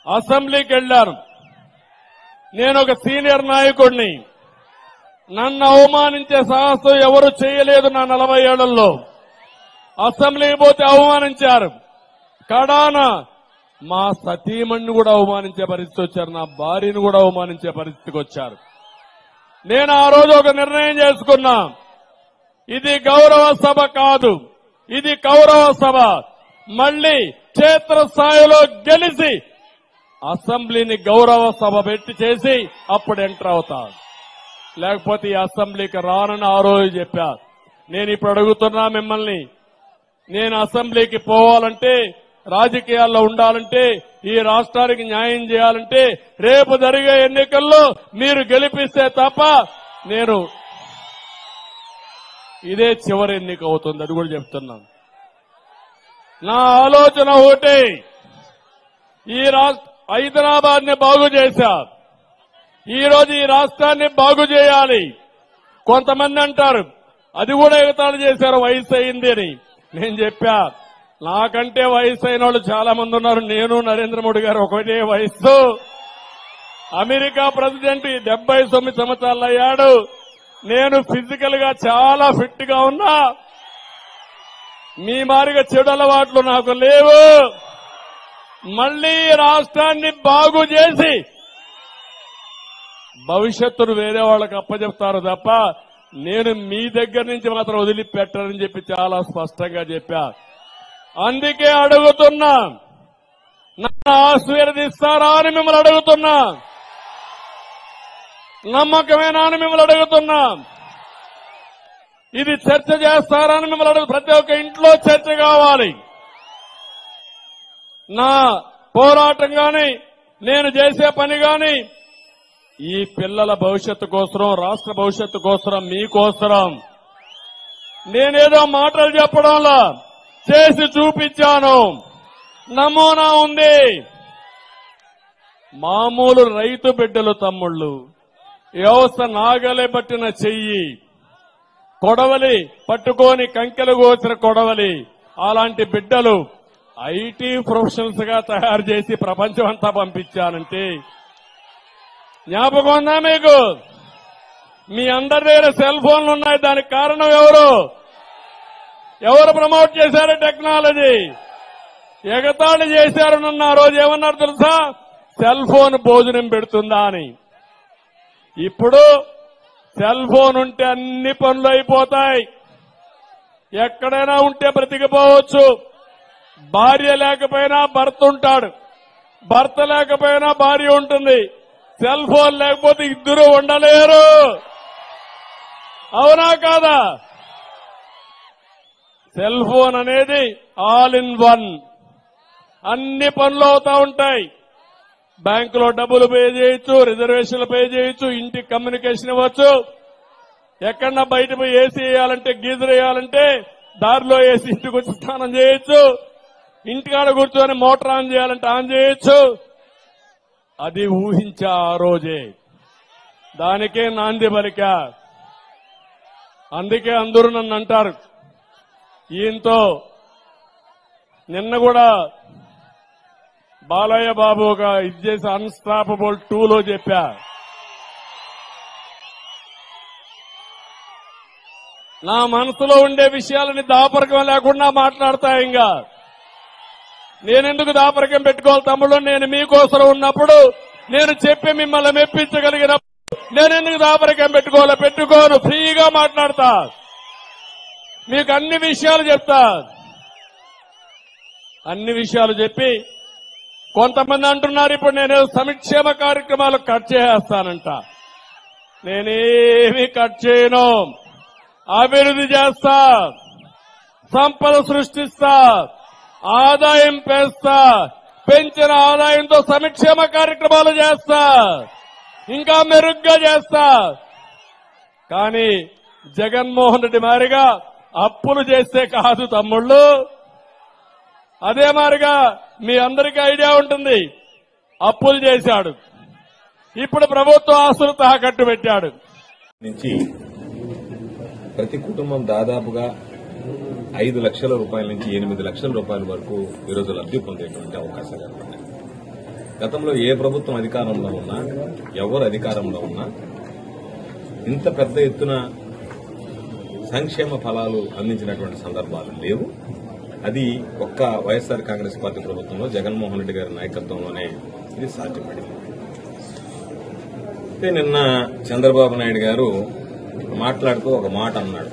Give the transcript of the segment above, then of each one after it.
అసెంబ్లీకి వెళ్ళాను నేను ఒక సీనియర్ నాయకుడిని నన్ను అవమానించే సాహసం ఎవరు చేయలేదు నా నలభై ఏళ్లలో అసెంబ్లీకి పోతే అవమానించారు కడాన మా సతీమణ్ణి కూడా అవమానించే పరిస్థితి వచ్చారు నా భార్యను కూడా అవమానించే పరిస్థితికి వచ్చారు నేను ఆ రోజు ఒక నిర్ణయం చేసుకున్నా ఇది గౌరవ సభ కాదు ఇది కౌరవ సభ మళ్ళీ క్షేత్రస్థాయిలో గెలిచి అసెంబ్లీని గౌరవ సభ పెట్టి చేసి అప్పుడు ఎంటర్ అవుతా లేకపోతే ఈ అసెంబ్లీకి రానని ఆ రోజు చెప్పా నేను ఇప్పుడు అడుగుతున్నా మిమ్మల్ని నేను అసెంబ్లీకి పోవాలంటే రాజకీయాల్లో ఉండాలంటే ఈ రాష్ట్రానికి న్యాయం చేయాలంటే రేపు జరిగే ఎన్నికల్లో మీరు గెలిపిస్తే తప్ప నేను ఇదే చివరి ఎన్నిక అవుతుంది అది కూడా చెప్తున్నాను నా ఆలోచన ఒకటే ఈ రాష్ట్ర హైదరాబాద్ ని బాగు చేశా ఈ రోజు ఈ రాష్ట్రాన్ని బాగు చేయాలి కొంతమంది అంటారు అది కూడా ఎగతాళి చేశారు వయసు అయింది అని నేను చెప్పా నాకంటే వయసు అయిన వాళ్ళు చాలా మంది ఉన్నారు నేను నరేంద్ర మోడీ గారు ఒకటే వయస్సు అమెరికా ప్రెసిడెంట్ ఈ డెబ్బై తొమ్మిది సంవత్సరాలు అయ్యాడు నేను ఫిజికల్ గా చాలా ఫిట్ గా ఉన్నా మీ మారిగా చెడు అలవాట్లు నాకు లేవు మళ్లీ రాష్ట్రాన్ని బాగు చేసి భవిష్యత్తును వేరే వాళ్ళకి అప్పచెప్తారు తప్ప నేను మీ దగ్గర నుంచి మాత్రం వదిలిపెట్టనని చెప్పి చాలా స్పష్టంగా చెప్పా అందుకే అడుగుతున్నా నన్ను ఆశీర్వదిస్తారా అని మిమ్మల్ని అడుగుతున్నా నమ్మకమేనా అని మిమ్మల్ని అడుగుతున్నా ఇది చర్చ చేస్తారా అని మిమ్మల్ని అడుగు ప్రతి ఒక్క ఇంట్లో చర్చ కావాలి నా పోరాటం గాని నేను చేసే పని గాని ఈ పిల్లల భవిష్యత్తు కోసం రాష్ట్ర భవిష్యత్తు కోసం మీకోసరం నేనేదో మాటలు చెప్పడంలా చేసి చూపించాను నమూనా ఉంది మామూలు రైతు బిడ్డలు తమ్ముళ్ళు వ్యవస్థ నాగలే పట్టిన చెయ్యి కొడవలి పట్టుకొని కంకెలు కోసిన కొడవలి అలాంటి బిడ్డలు ఐటీ ప్రొఫెషనల్స్ గా తయారు చేసి ప్రపంచం అంతా పంపించానంటే జ్ఞాపకం ఉందా మీకు మీ అందరి దగ్గర సెల్ ఫోన్లు ఉన్నాయి దానికి కారణం ఎవరు ఎవరు ప్రమోట్ చేశారు టెక్నాలజీ ఎగతాళి చేశారు నన్ను ఆ రోజు ఏమన్నారు తెలుసా సెల్ ఫోన్ భోజనం పెడుతుందా అని ఇప్పుడు సెల్ ఫోన్ ఉంటే అన్ని పనులు అయిపోతాయి ఎక్కడైనా ఉంటే బ్రతికిపోవచ్చు భార్య లేకపోయినా భర్త ఉంటాడు భర్త లేకపోయినా భార్య ఉంటుంది సెల్ ఫోన్ లేకపోతే ఇద్దరు ఉండలేరు అవునా కాదా సెల్ ఫోన్ అనేది ఆల్ ఇన్ వన్ అన్ని పనులు అవుతా ఉంటాయి బ్యాంకులో డబ్బులు పే చేయొచ్చు రిజర్వేషన్లు పే చేయొచ్చు ఇంటికి కమ్యూనికేషన్ ఇవ్వచ్చు ఎక్కడన్నా బయట పోయి ఏసీ వేయాలంటే గీజర్ వేయాలంటే దారిలో వేసి ఇంటికి వచ్చి స్నానం చేయొచ్చు ఇంటికాడ కూర్చొని మోటార్ ఆన్ చేయాలంటే ఆన్ చేయొచ్చు అది ఊహించా ఆ రోజే దానికే నాంది పలికా అందుకే అందరూ నన్ను అంటారు ఈయంతో నిన్న కూడా బాలయ్య బాబు ఒక ఇది చేసి అన్స్టాపబుల్ టూలో చెప్పా నా మనసులో ఉండే విషయాలని దాపరికం లేకుండా మాట్లాడతా ఇంకా నేనెందుకు దాపరికం పెట్టుకోవాలి తమ్ముడు నేను మీకోసం ఉన్నప్పుడు నేను చెప్పి మిమ్మల్ని మెప్పించగలిగినప్పుడు నేనెందుకు దాపరికం పెట్టుకోవాలి పెట్టుకోను ఫ్రీగా మాట్లాడతా మీకు అన్ని విషయాలు చెప్తా అన్ని విషయాలు చెప్పి కొంతమంది అంటున్నారు ఇప్పుడు నేను సంక్షేమ కార్యక్రమాలు కట్ చేసేస్తానంట నేనేమి కట్ చేయను అభివృద్ధి చేస్తా సంపద సృష్టిస్తా ఆదాయం పెంచుతా పెంచిన ఆదాయంతో సంక్షేమ కార్యక్రమాలు చేస్తా ఇంకా మెరుగ్గా చేస్తా కానీ జగన్మోహన్ రెడ్డి మారిగా అప్పులు చేస్తే కాదు తమ్ముళ్ళు అదే మారిగా మీ అందరికీ ఐడియా ఉంటుంది అప్పులు చేశాడు ఇప్పుడు ప్రభుత్వ ఆస్తులు తాకట్టు పెట్టాడు నుంచి ప్రతి కుటుంబం దాదాపుగా ఐదు లక్షల రూపాయల నుంచి ఎనిమిది లక్షల రూపాయల వరకు ఈరోజు లబ్ధి పొందేటువంటి అవకాశాలు ఉన్నాయి గతంలో ఏ ప్రభుత్వం అధికారంలో ఉన్నా ఎవరు అధికారంలో ఉన్నా ఇంత పెద్ద ఎత్తున సంక్షేమ ఫలాలు అందించినటువంటి సందర్భాలు లేవు అది ఒక్క వైఎస్ఆర్ కాంగ్రెస్ పార్టీ ప్రభుత్వంలో జగన్మోహన్ రెడ్డి గారి నాయకత్వంలోనే ఇది సాధ్యపడింది అయితే నిన్న చంద్రబాబు నాయుడు గారు మాట్లాడుతూ ఒక మాట అన్నాడు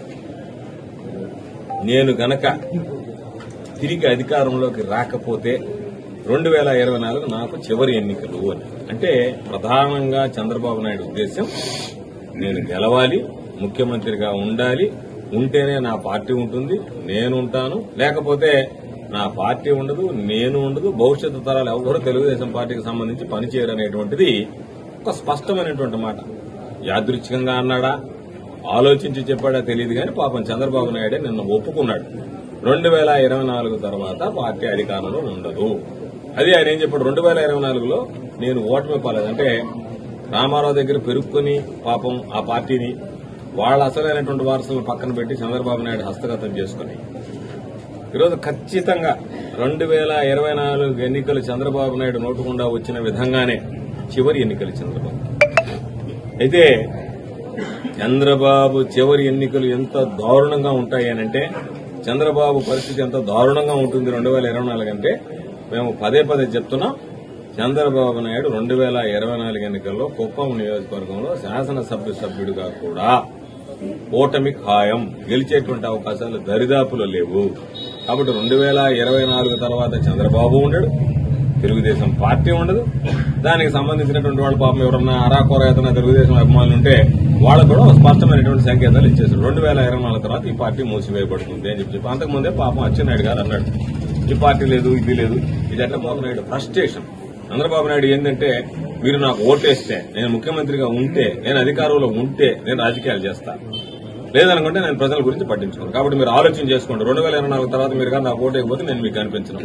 నేను గనక తిరిగి అధికారంలోకి రాకపోతే రెండు వేల ఇరవై నాలుగు నాకు చివరి ఎన్నికలు అని అంటే ప్రధానంగా చంద్రబాబు నాయుడు ఉద్దేశం నేను గెలవాలి ముఖ్యమంత్రిగా ఉండాలి ఉంటేనే నా పార్టీ ఉంటుంది నేను ఉంటాను లేకపోతే నా పార్టీ ఉండదు నేను ఉండదు భవిష్యత్తు తరాలు ఎవరు తెలుగుదేశం పార్టీకి సంబంధించి పనిచేయరు అనేటువంటిది ఒక స్పష్టమైనటువంటి మాట యాదృచ్ఛికంగా అన్నాడా ఆలోచించి చెప్పాడా తెలియదు కానీ పాపం చంద్రబాబు నాయుడే నిన్న ఒప్పుకున్నాడు రెండు వేల ఇరవై నాలుగు తర్వాత పార్టీ అధికారంలో ఉండదు అది ఆయన ఏం చెప్పాడు రెండు వేల ఇరవై నాలుగులో నేను ఓటమి పాలేదు అంటే రామారావు దగ్గర పెరుక్కుని పాపం ఆ పార్టీని వాళ్ళ అసలైనటువంటి వారసులను పక్కన పెట్టి చంద్రబాబు నాయుడు హస్తగతం చేసుకుని ఈరోజు ఖచ్చితంగా రెండు వేల ఇరవై నాలుగు ఎన్నికలు చంద్రబాబు నాయుడు నోటుకుండా వచ్చిన విధంగానే చివరి ఎన్నికలు చంద్రబాబు అయితే చంద్రబాబు చివరి ఎన్నికలు ఎంత దారుణంగా ఉంటాయి అని అంటే చంద్రబాబు పరిస్థితి ఎంత దారుణంగా ఉంటుంది రెండు వేల ఇరవై నాలుగు అంటే మేము పదే పదే చెప్తున్నాం చంద్రబాబు నాయుడు రెండు వేల ఇరవై నాలుగు ఎన్నికల్లో కుప్పం నియోజకవర్గంలో శాసనసభ్య సభ్యుడిగా కూడా ఓటమి ఖాయం గెలిచేటువంటి అవకాశాలు దరిదాపులో లేవు కాబట్టి రెండు వేల ఇరవై నాలుగు తర్వాత చంద్రబాబు ఉండడు తెలుగుదేశం పార్టీ ఉండదు దానికి సంబంధించినటువంటి వాళ్ళ పాపం ఎవరన్నా అరాకొర ఏదైనా తెలుగుదేశం అభిమానులు ఉంటే వాళ్ళకు కూడా ఒక స్పష్టమైనటువంటి సంకేతాలు ఇచ్చేసారు రెండు వేల ఇరవై నాలుగు తర్వాత ఈ పార్టీ మూసివేయబడుతుంది అని చెప్పి అంతకుముందే పాపం అచ్చెన్నాయుడు గారు అన్నాడు ఈ పార్టీ లేదు ఇది లేదు ఇది చంద్రబాబు నాయుడు ఫ్రస్ట్రేషన్ చంద్రబాబు నాయుడు ఏంటంటే మీరు నాకు ఓటేస్తే నేను ముఖ్యమంత్రిగా ఉంటే నేను అధికారంలో ఉంటే నేను రాజకీయాలు చేస్తాను లేదనుకుంటే నేను ప్రజల గురించి పట్టించుకోను కాబట్టి మీరు ఆలోచన చేసుకోండి రెండు వేల ఇరవై నాలుగు తర్వాత మీరు కానీ నాకు ఓటేయకపోతే నేను మీకు కనిపించను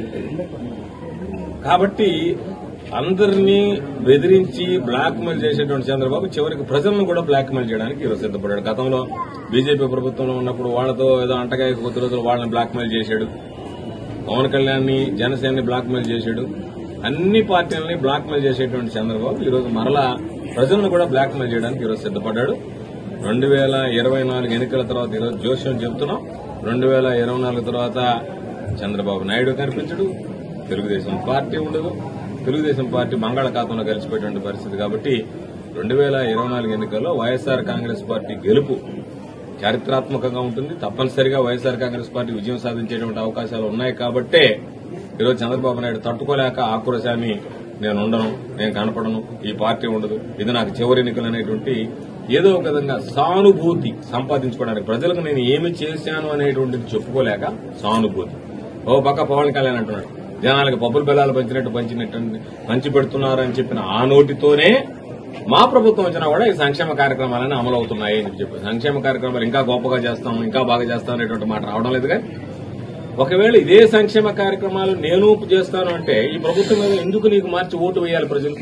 కాబట్టి అందరినీ బెదిరించి బ్లాక్ మెయిల్ చేసేటువంటి చంద్రబాబు చివరికి ప్రజలను కూడా బ్లాక్ మెయిల్ చేయడానికి ఈరోజు సిద్దపడ్డాడు గతంలో బీజేపీ ప్రభుత్వంలో ఉన్నప్పుడు వాళ్ళతో ఏదో అంటగాయ కొద్ది రోజులు వాళ్ళని బ్లాక్ మెయిల్ చేశాడు పవన్ కళ్యాణ్ ని జనసేనని బ్లాక్ మెయిల్ చేశాడు అన్ని పార్టీలని బ్లాక్ మెయిల్ చేసేటువంటి చంద్రబాబు ఈరోజు మరలా ప్రజలను కూడా బ్లాక్ మెయిల్ చేయడానికి ఈరోజు సిద్దపడ్డాడు రెండు వేల ఇరవై నాలుగు ఎన్నికల తర్వాత ఈరోజు జోష్యం చెబుతున్నాం రెండు వేల ఇరవై నాలుగు తర్వాత చంద్రబాబు నాయుడు కనిపించడు తెలుగుదేశం పార్టీ ఉండదు తెలుగుదేశం పార్టీ బంగాళాఖాతంలో కలిసిపోయేటువంటి పరిస్థితి కాబట్టి రెండు వేల ఇరవై నాలుగు ఎన్నికల్లో వైఎస్ఆర్ కాంగ్రెస్ పార్టీ గెలుపు చారిత్రాత్మకంగా ఉంటుంది తప్పనిసరిగా వైఎస్ఆర్ కాంగ్రెస్ పార్టీ విజయం సాధించేటువంటి అవకాశాలు ఉన్నాయి కాబట్టే ఈరోజు చంద్రబాబు నాయుడు తట్టుకోలేక ఆక్రోశాన్ని నేను ఉండను నేను కనపడను ఈ పార్టీ ఉండదు ఇది నాకు చివరి ఎన్నికలు అనేటువంటి ఏదో ఒక విధంగా సానుభూతి సంపాదించుకోవడానికి ప్రజలకు నేను ఏమి చేశాను అనేటువంటిది చెప్పుకోలేక సానుభూతి ఓ పక్క పవన్ కళ్యాణ్ అంటున్నాడు జనాలకు పప్పుల బెల్లాలు పంచినట్టు పంచినట్టు పంచి పెడుతున్నారని చెప్పిన ఆ నోటితోనే మా ప్రభుత్వం వచ్చినా కూడా ఈ సంక్షేమ కార్యక్రమాలన్నీ అమలు అవుతున్నాయి అని చెప్పి సంక్షేమ కార్యక్రమాలు ఇంకా గొప్పగా చేస్తాం ఇంకా బాగా చేస్తాం అనేటువంటి మాట రావడం లేదు కానీ ఒకవేళ ఇదే సంక్షేమ కార్యక్రమాలు నేను చేస్తాను అంటే ఈ ప్రభుత్వం మీద ఎందుకు నీకు మార్చి ఓటు వేయాలి ప్రజలు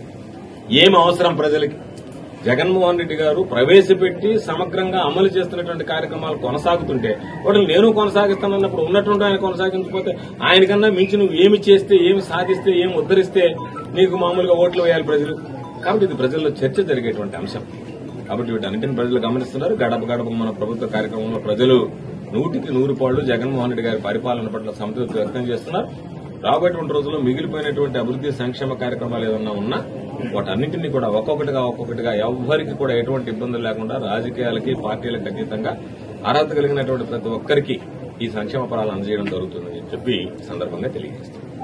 ఏం అవసరం ప్రజలకి జగన్మోహన్ రెడ్డి గారు ప్రవేశపెట్టి సమగ్రంగా అమలు చేస్తున్నటువంటి కార్యక్రమాలు కొనసాగుతుంటే వాటిని నేను కొనసాగిస్తానన్నప్పుడు ఉన్నటువంటి ఆయన కొనసాగించకపోతే ఆయనకన్నా మించి నువ్వు ఏమి చేస్తే ఏమి సాధిస్తే ఏమి ఉద్ధరిస్తే నీకు మామూలుగా ఓట్లు వేయాలి ప్రజలు కాబట్టి ఇది ప్రజల్లో చర్చ జరిగేటువంటి అంశం కాబట్టి వీటన్నింటిని ప్రజలు గమనిస్తున్నారు గడప గడప మన ప్రభుత్వ కార్యక్రమంలో ప్రజలు నూటికి నూరు పాళ్లు జగన్మోహన్ రెడ్డి గారి పరిపాలన పట్ల సంతృప్తి వ్యక్తం చేస్తున్నారు రాబోయేటువంటి రోజుల్లో మిగిలిపోయినటువంటి అభివృద్ధి సంక్షేమ కార్యక్రమాలు ఏదన్నా ఉన్నా వాటన్నింటినీ కూడా ఒక్కొక్కటిగా ఒక్కొక్కటిగా ఎవ్వరికి కూడా ఎటువంటి ఇబ్బందులు లేకుండా రాజకీయాలకి పార్టీలకు అతీతంగా అర్హత కలిగినటువంటి ప్రతి ఒక్కరికి ఈ సంక్షేమ ఫలాలు అందజేయడం జరుగుతుందని చెప్పి ఈ సందర్భంగా తెలియజేస్తాను